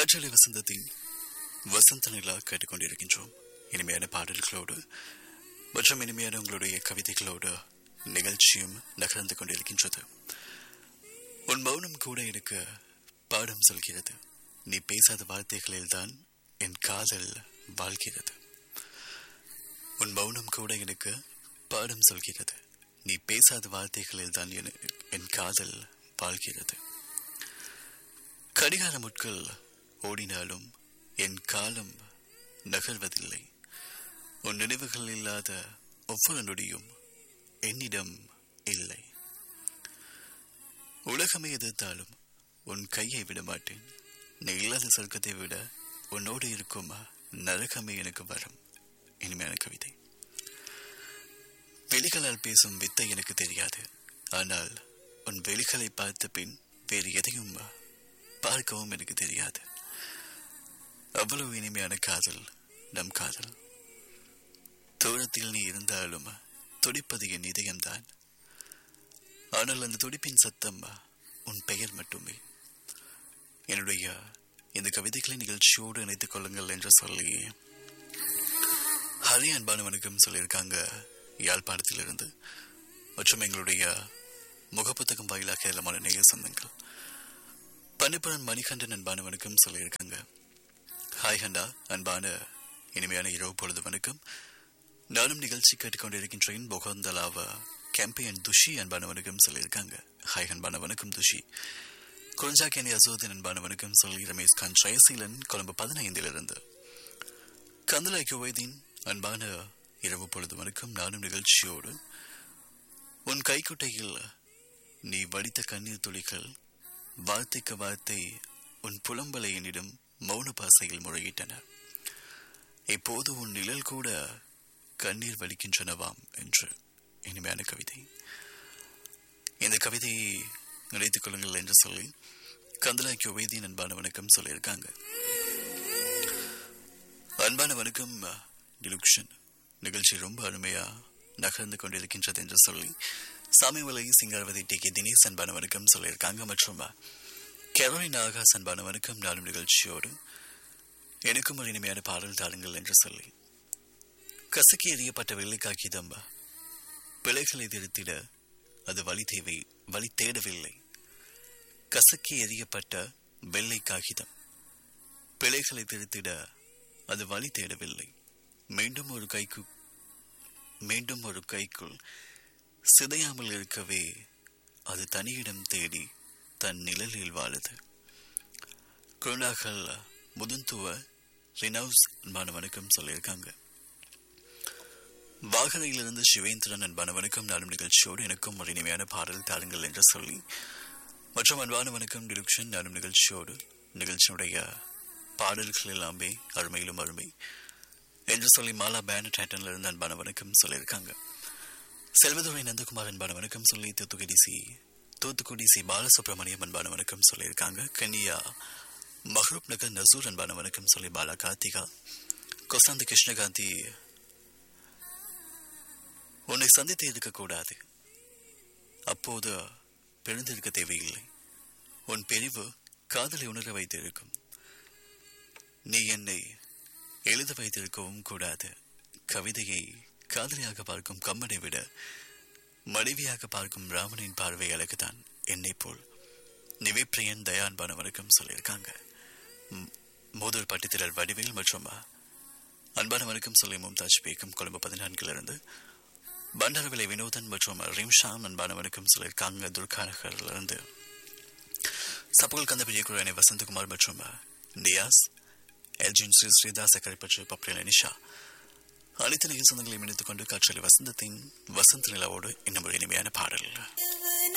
காற்றலை வசந்தத்தின் வசந்த நிலா கேட்டுக்கொண்டிருக்கின்றோம் இனிமையான பாடல்களோடு மற்றும் இனிமையான உங்களுடைய கவிதைகளோடு நிகழ்ச்சியும் நகர்ந்து கொண்டிருக்கின்றது உன் மௌனம் கூட எனக்கு பாடம் சொல்கிறது நீ பேசாத வார்த்தைகளில்தான் என் காதல் வாழ்கிறது உன் மௌனம் கூட எனக்கு பாடம் சொல்கிறது நீ பேசாத வார்த்தைகளில் தான் என் காதல் வாழ்கிறது கடிகார முட்கள் ஓடினாலும் என் காலம் நகர்வதில்லை உன் நினைவுகள் இல்லாத ஒவ்வொரு நொடியும் என்னிடம் இல்லை உலகமே எதிர்த்தாலும் உன் கையை விட மாட்டேன் நீ இல்லாத சொர்க்கத்தை விட உன்னோடு இருக்கும் நரகமே எனக்கு வரும் இனிமையான கவிதை வெளிகளால் பேசும் வித்தை எனக்கு தெரியாது ஆனால் உன் வெளிகளை பார்த்த பின் வேறு எதையும் பார்க்கவும் எனக்கு தெரியாது அவ்வளவு இனிமையான காதல் நம் காதல் தூரத்தில் நீ இருந்தாலும் துடிப்பது என் இதயம்தான் ஆனால் அந்த துடிப்பின் சத்தம் உன் பெயர் மட்டுமே என்னுடைய இந்த கவிதைகளை நிகழ்ச்சியோடு இணைத்துக் கொள்ளுங்கள் என்று சொல்லி ஹரி அன்பானவனுக்கும் சொல்லியிருக்காங்க யாழ்ப்பாணத்திலிருந்து மற்றும் எங்களுடைய முகப்புத்தகம் வாயிலாக எல்லாமான நேய சொந்தங்கள் பன்னிப்புறன் மணிகண்டன் அன்பானவனுக்கும் சொல்லியிருக்காங்க ஹாய் ஹண்டா அன்பான இனிமையான இரவு பொழுது வணக்கம் நானும் நிகழ்ச்சி கேட்டுக்கொண்டிருக்கின்றேன் பொகந்தலாவ கேம்பியன் துஷி அன்பானவனுக்கும் சொல்லியிருக்காங்க ஹாய் அன்பான வணக்கம் துஷி குறிஞ்சாக்கேணி அசோதின் அன்பானவனுக்கும் சொல்லி ரமேஷ் கான் ஜெயசீலன் கொழும்பு பதினைந்திலிருந்து கந்தலாய் குவைதீன் அன்பான இரவு பொழுது வணக்கம் நானும் நிகழ்ச்சியோடு உன் கைக்குட்டையில் நீ வடித்த கண்ணீர் துளிகள் வார்த்தைக்கு வார்த்தை உன் புலம்பலை என்னிடம் மௌன பாசையில் முறையிட்டன இப்போது உன் நிழல் கூட கண்ணீர் வலிக்கின்றனவாம் என்று இனிமையான கவிதை இந்த கவிதையை நினைத்துக் கொள்ளுங்கள் என்று சொல்லி கந்தலாக்கி உபயதீன் அன்பான வணக்கம் சொல்லியிருக்காங்க அன்பான வணக்கம் டிலுக்ஷன் நிகழ்ச்சி ரொம்ப அருமையா நகர்ந்து கொண்டிருக்கின்றது என்று சொல்லி சாமிமலை சிங்காரவதி டி கே தினேஷ் அன்பான வணக்கம் சொல்லியிருக்காங்க மற்றும் கெரோலின் ஆகாஷ் அன்பான வணக்கம் நாளும் நிகழ்ச்சியோடு எனக்கும் ஒரு இனிமையான பாடல் தாருங்கள் என்று சொல்லி கசக்கி எறியப்பட்ட வெள்ளைக்காக்கிதம் பிழைகளை திருத்திட அது வழி தேவை வழி தேடவில்லை கசக்கி எறியப்பட்ட வெள்ளை காகிதம் பிழைகளை திருத்திட அது வழி தேடவில்லை மீண்டும் ஒரு கைக்கு மீண்டும் ஒரு கைக்குள் சிதையாமல் இருக்கவே அது தனியிடம் தேடி தன் நிழலில் வாழுது குருணாக்கள் முதுந்துவ ரினவுஸ் அன்பான வணக்கம் சொல்லியிருக்காங்க வாகரையிலிருந்து சிவேந்திரன் அன்பான வணக்கம் நாளும் நிகழ்ச்சியோடு எனக்கும் ஒரு இனிமையான பாடல் தாருங்கள் என்று சொல்லி மற்றும் அன்பான வணக்கம் டிலுக்ஷன் நானும் நிகழ்ச்சியோடு நிகழ்ச்சியுடைய பாடல்கள் எல்லாமே அருமையிலும் அருமை என்று சொல்லி மாலா பேனர் டேட்டன்ல இருந்து அன்பான வணக்கம் சொல்லியிருக்காங்க செல்வதுரை நந்தகுமார் அன்பான வணக்கம் சொல்லி தூத்துக்குடி சி தூத்துக்குடி சி பாலசுப்ரமணியம் அன்பான வணக்கம் சொல்லியிருக்காங்க கன்னியா மஹ்ரூப் நகர் நசூர் அன்பான வணக்கம் சொல்லி பாலா கார்த்திகா கொசாந்தி கிருஷ்ணகாந்தி உன்னை சந்தித்து இருக்கக்கூடாது அப்போது பிறந்திருக்க தேவையில்லை உன் பிரிவு காதலை உணர வைத்திருக்கும் நீ என்னை எழுத வைத்திருக்கவும் கூடாது கவிதையை காதலியாக பார்க்கும் கம்மனை விட மனைவியாக பார்க்கும் ராமனின் பார்வை அழகுதான் என்னை போல் நிவிப்பிரியன் தயான்பான வணக்கம் சொல்லியிருக்காங்க மோதல் பட்டித்திரர் வடிவேல் மற்றும் அன்பான வணக்கம் சொல்லி மும்தாஜ் பேக்கும் கொழும்பு பதினான்கிலிருந்து பண்டாரவிலை வினோதன் மற்றும் ரிம்ஷாம் அன்பான வணக்கம் சொல்லியிருக்காங்க துர்கானகர்லிருந்து சப்புகள் கந்தபெரிய குழானை வசந்தகுமார் மற்றும் நியாஸ் எல்ஜின் ஸ்ரீ ஸ்ரீதாஸ் கரைப்பற்று பப்ரில நிஷா அனைத்து நிகழ்ச்சங்களையும் இணைத்துக் கொண்டு காற்றலி வசந்தத்தின் வசந்த நிலவோடு இன்னும் ஒரு இனிமையான பாடல்